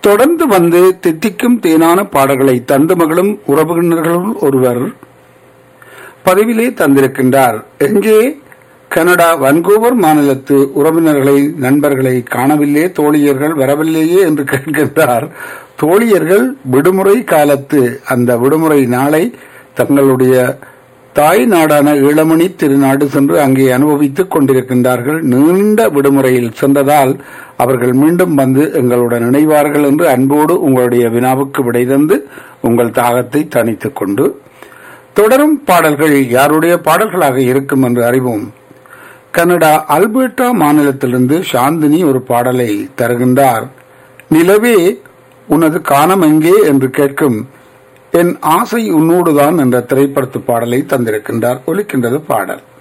தொடர்ந்து வந்து தித்திக்கும் தேனான பாடல்களை தந்து மகளும் உறவினர்களுள் ஒருவர் பதிவிலே தந்திருக்கின்றார் எங்கே கனடா வன்கூவர் மாநிலத்து உறவினர்களை நண்பர்களை காணவில்லையே தோழியர்கள் வரவில்லையே என்று கேட்கின்றார் தோழியர்கள் விடுமுறை காலத்து அந்த விடுமுறை நாளை தங்களுடைய தாய் நாடான ஈழமணி திருநாடு சென்று அங்கே அனுபவித்துக் கொண்டிருக்கின்றார்கள் நீண்ட விடுமுறையில் சென்றதால் அவர்கள் மீண்டும் வந்து எங்களுடன் இணைவார்கள் என்று அன்போடு உங்களுடைய வினாவுக்கு விடை தந்து உங்கள் தாகத்தை தணித்துக் கொண்டு தொடரும் பாடல்கள் யாருடைய பாடல்களாக இருக்கும் என்று அறிவோம் கனடா அல்பர்டா மாநிலத்திலிருந்து சாந்தினி ஒரு பாடலை தருகின்றார் நிலவே உனது காணம் எங்கே என்று கேட்கும் என் ஆசை உன்னோடுதான் என்ற திரைப்படத்து பாடலை தந்திருக்கின்றார் ஒலிக்கின்றது பாடல்